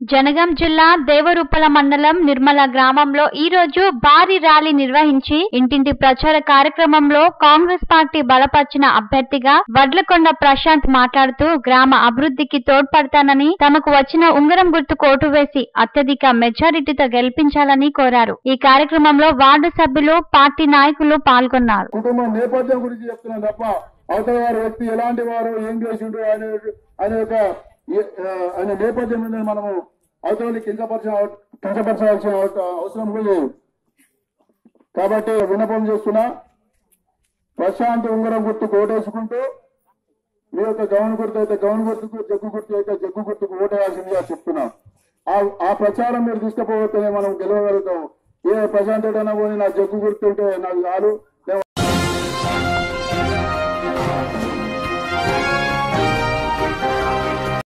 జనగాం జిల్లా దేవరూపల మండలం నిర్మల గ్రామంలో ఈ రోజు భారీ ర్యాలీ నిర్వహించి ఇంటింటి ప్రచార కార్యక్రమంలో కాంగ్రెస్ పార్టీ బలపరిచిన అభ్యర్థిగా వడ్లకొండ ప్రశాంత్ మాట్లాడుతూ గ్రామ అభివృద్ధికి తోడ్పడతానని తమకు వచ్చిన ఉంగరం గుర్తు కోటు వేసి అత్యధిక మెజారిటీతో గెలిపించాలని కోరారు ఈ కార్యక్రమంలో వార్డు సభ్యులు పార్టీ నాయకులు పాల్గొన్నారు కుటుంబం నేపథ్యం గురించి చెప్తున్నాను తప్ప అవతల వారి వ్యక్తి ఎలాంటి వారు ఏం చేసిండు అనే అనే ఒక ఏ- ఆ, అనే నేపథ్యం మీద మనము అవతలని కించపరచిన కించపరచాల్సిన అవస- అవసరం కూడా లేదు కాబట్టి విన్నపం చేస్తున్నా ప్రశాంత్ ఉంగరం గుర్తు కోటేసుకుంటూ మీ యొక్క గౌన్ గుర్తు అయితే గౌన్ గుర్తుకు జగ్గు గుర్తు అయితే జగ్గు గుర్తుకు ఓటేయాల్సిందిగా చెప్తున్నాం ఆ ఆ ప్రచారం మీరు తీసుకుపోతేనే మనం గెలవగలుగుతాం ఏ ప్రశాంత్ అయినా పోనీ నా జగ్గు గుర్తుంటే నాకు చాలు